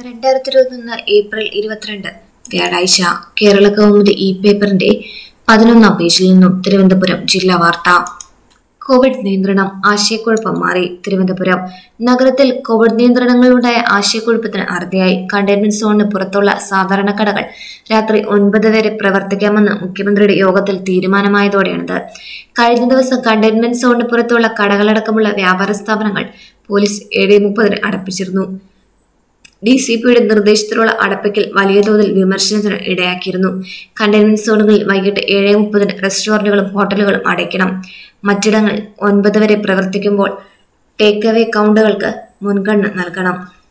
രണ്ടായിരത്തി ഇരുപത്തൊന്ന് ഏപ്രിൽ ഇരുപത്തിരണ്ട് വ്യാഴാഴ്ച കേരള കൗമുദി ഇ പേപ്പറിന്റെ പതിനൊന്നാം പേജിൽ നിന്നും തിരുവനന്തപുരം ജില്ലാ വാർത്ത കോവിഡ് നിയന്ത്രണം ആശയക്കുഴപ്പം മാറി തിരുവനന്തപുരം നഗരത്തിൽ കോവിഡ് നിയന്ത്രണങ്ങളുണ്ടായ ആശയക്കുഴപ്പത്തിന് അറുതിയായി കണ്ടെയ്ൻമെന്റ് സോണിന് പുറത്തുള്ള സാധാരണ കടകൾ രാത്രി ഒൻപത് വരെ പ്രവർത്തിക്കാമെന്ന് മുഖ്യമന്ത്രിയുടെ യോഗത്തിൽ തീരുമാനമായതോടെയാണിത് കഴിഞ്ഞ ദിവസം കണ്ടെയ്ൻമെന്റ് സോണിന് പുറത്തുള്ള കടകളടക്കമുള്ള വ്യാപാര സ്ഥാപനങ്ങൾ പോലീസ് ഏഴ് മുപ്പതിന് അടപ്പിച്ചിരുന്നു ഡി സി പിയുടെ നിർദ്ദേശത്തിലുള്ള അടപ്പിക്കൽ വലിയ തോതിൽ വിമർശനത്തിന് ഇടയാക്കിയിരുന്നു കണ്ടെയ്ൻമെന്റ് സോണുകളിൽ വൈകിട്ട് ഏഴ് മുപ്പതിന് റെസ്റ്റോറന്റുകളും ഹോട്ടലുകളും അടയ്ക്കണം മറ്റിടങ്ങൾ ഒൻപത് വരെ പ്രവർത്തിക്കുമ്പോൾ ടേക്ക് അവേ കൗണ്ടുകൾക്ക് മുൻഗണന നൽകണം